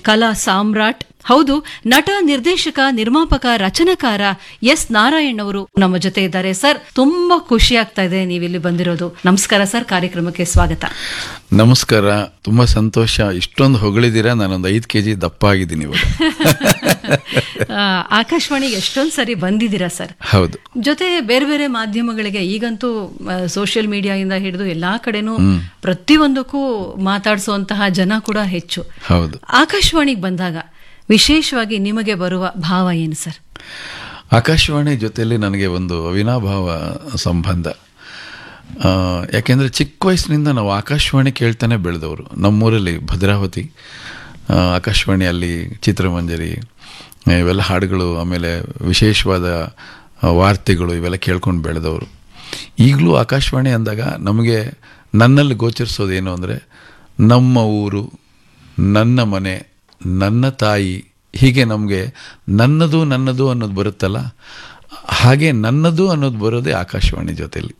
ಕಲಾ ಸಾಮ್ರಾಟ್ ಹೌದು ನಟ ನಿರ್ದೇಶಕ ನಿರ್ಮಾಪಕ ರಚನಾಕಾರ ಎಸ್ ನಾರಾಯಣ್ ಅವರು ನಮ್ಮ ಜೊತೆ ಇದ್ದಾರೆ ಸರ್ ತುಂಬಾ ಖುಷಿ ಆಗ್ತಾ ಇದೆ ನೀವಿಲ್ಲಿ ಬಂದಿರೋದು ನಮಸ್ಕಾರ ಸರ್ ಕಾರ್ಯಕ್ರಮಕ್ಕೆ ಸ್ವಾಗತ ನಮಸ್ಕಾರ ತುಂಬಾ ಸಂತೋಷ ಇಷ್ಟೊಂದು ಹೊಗಳಿದ್ದೀರಾ ನಾನೊಂದು ಐದು ಕೆ ಜಿ ದಪ್ಪ ಆಗಿದ್ದೀನಿ ಇವಾಗ ಆ, ಆಕಾಶವಾಣಿಗೆ ಎಷ್ಟೊಂದ್ ಸರಿ ಬಂದಿದ್ದೀರಾ ಸರ್ ಹೌದು ಜೊತೆ ಬೇರೆ ಬೇರೆ ಮಾಧ್ಯಮಗಳಿಗೆ ಈಗಂತೂ ಸೋಷಿಯಲ್ ಮೀಡಿಯಾದಿಂದ ಹಿಡಿದು ಎಲ್ಲಾ ಕಡೆನೂ ಪ್ರತಿಯೊಂದಕ್ಕೂ ಮಾತಾಡಿಸುವಂತಹ ಜನ ಕೂಡ ಹೆಚ್ಚು ಹೌದು ಆಕಾಶವಾಣಿಗೆ ಬಂದಾಗ ವಿಶೇಷವಾಗಿ ನಿಮಗೆ ಬರುವ ಭಾವ ಏನು ಸರ್ ಆಕಾಶವಾಣಿ ಜೊತೆಯಲ್ಲಿ ನನಗೆ ಒಂದು ಅವಿನಾಭಾವ ಸಂಬಂಧ ಆ, ಯಾಕೆಂದ್ರೆ ಚಿಕ್ಕ ವಯಸ್ಸಿನಿಂದ ನಾವು ಆಕಾಶವಾಣಿ ಕೇಳ್ತಾನೆ ಬೆಳೆದವರು ನಮ್ಮೂರಲ್ಲಿ ಭದ್ರಾವತಿ ಆ, ಆಕಾಶವಾಣಿಯಲ್ಲಿ ಚಿತ್ರಮಂಜರಿ ಇವೆಲ್ಲ ಹಾಡುಗಳು ಆಮೇಲೆ ವಿಶೇಷವಾದ ಆ, ವಾರ್ತೆಗಳು ಇವೆಲ್ಲ ಕೇಳ್ಕೊಂಡು ಬೆಳೆದವರು ಈಗಲೂ ಆಕಾಶವಾಣಿ ಅಂದಾಗ ನಮಗೆ ನನ್ನಲ್ಲಿ ಗೋಚರಿಸೋದೇನು ಅಂದರೆ ನಮ್ಮ ಊರು ನನ್ನ ಮನೆ ನನ್ನ ತಾಯಿ ಹೀಗೆ ನಮಗೆ ನನ್ನದು ನನ್ನದು ಅನ್ನೋದು ಬರುತ್ತಲ್ಲ ಹಾಗೆ ನನ್ನದು ಅನ್ನೋದು ಬರೋದೇ ಆಕಾಶವಾಣಿ ಜೊತೆಯಲ್ಲಿ